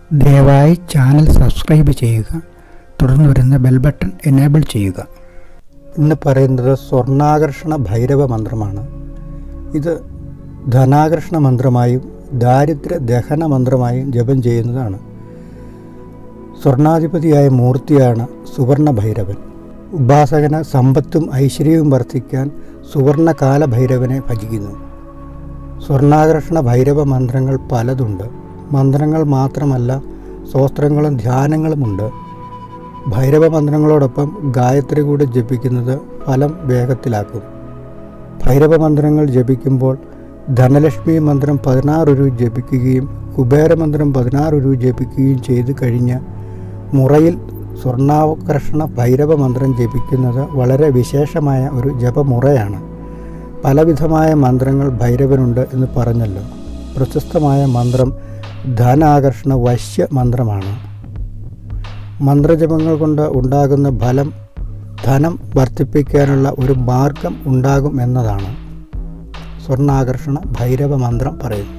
ദയവായി channel subscribe ചെയ്യുക തുടർന്ന് വരുന്ന ബെൽ ബട്ടൺ എനേബിൾ ചെയ്യുക ഇന്ന് പറയുന്നത് സ്വർണ്ണാകർഷണ ഭൈരവ മന്ത്രമാണ് ഇത് ധനാകർഷണ മന്ത്രമായും ദാരിദ്ര്യ ദഹന മന്ത്രമായും ജപം ചെയ്യുന്നതാണ് സ്വർണാധിപതിയായ മൂർത്തിയാണ് സുവർണ ഭൈരവൻ ഉപാസകന് സമ്പത്തും ഐശ്വര്യവും വർദ്ധിക്കാൻ സുവർണ കാലഭൈരവനെ ഭജിക്കുന്നു സ്വർണാകർഷണ ഭൈരവ മന്ത്രങ്ങൾ പലതുണ്ട് മന്ത്രങ്ങൾ മാത്രമല്ല സ്തോത്രങ്ങളും ധ്യാനങ്ങളുമുണ്ട് ഭൈരവ മന്ത്രങ്ങളോടൊപ്പം ഗായത്രി കൂടി ജപിക്കുന്നത് ഫലം വേഗത്തിലാക്കും ഭൈരവ മന്ത്രങ്ങൾ ജപിക്കുമ്പോൾ ധനലക്ഷ്മി മന്ത്രം പതിനാറ് രൂപ ജപിക്കുകയും കുബേര മന്ത്രം പതിനാറ് രൂപ ജപിക്കുകയും ചെയ്തു കഴിഞ്ഞ് മുറയിൽ സ്വർണ്ണാകർഷണ ഭൈരവ മന്ത്രം ജപിക്കുന്നത് വളരെ വിശേഷമായ ഒരു ജപമുറയാണ് പലവിധമായ മന്ത്രങ്ങൾ ഭൈരവനുണ്ട് എന്ന് പറഞ്ഞല്ലോ പ്രശസ്തമായ മന്ത്രം ധനാകർഷണ വശ്യ മന്ത്രമാണ് മന്ത്രജപങ്ങൾ കൊണ്ട് ഉണ്ടാകുന്ന ഫലം ധനം വർദ്ധിപ്പിക്കാനുള്ള ഒരു മാർഗം ഉണ്ടാകും എന്നതാണ് സ്വർണ്ണാകർഷണ ഭൈരവ മന്ത്രം പറയുന്നു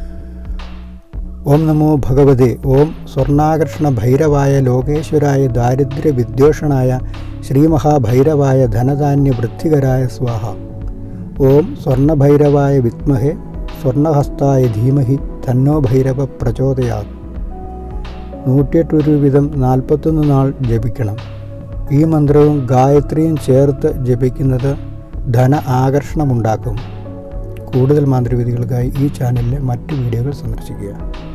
ഓം നമോ ഭഗവതേ ഓം സ്വർണ്ണാകർഷണ ഭൈരവായ ലോകേശ്വരായ ദാരിദ്ര്യ വിദ്വേഷണായ ശ്രീമഹാഭൈരവായ ധനധാന്യ വൃദ്ധികരായ സ്വാഹ ഓം സ്വർണഭൈരവായ വിദ്മഹെ സ്വർണഹസ്തായ ധീമഹി തന്നോ ഭൈരവ പ്രചോദയാത് നൂറ്റിയെട്ടൊരു വിധം നാൽപ്പത്തൊന്ന് നാൾ ജപിക്കണം ഈ മന്ത്രവും ഗായത്രിയും ചേർത്ത് ജപിക്കുന്നത് ധന ആകർഷണമുണ്ടാക്കും കൂടുതൽ മാന്ത്രവിധികൾക്കായി ഈ ചാനലിലെ മറ്റ് വീഡിയോകൾ സന്ദർശിക്കുക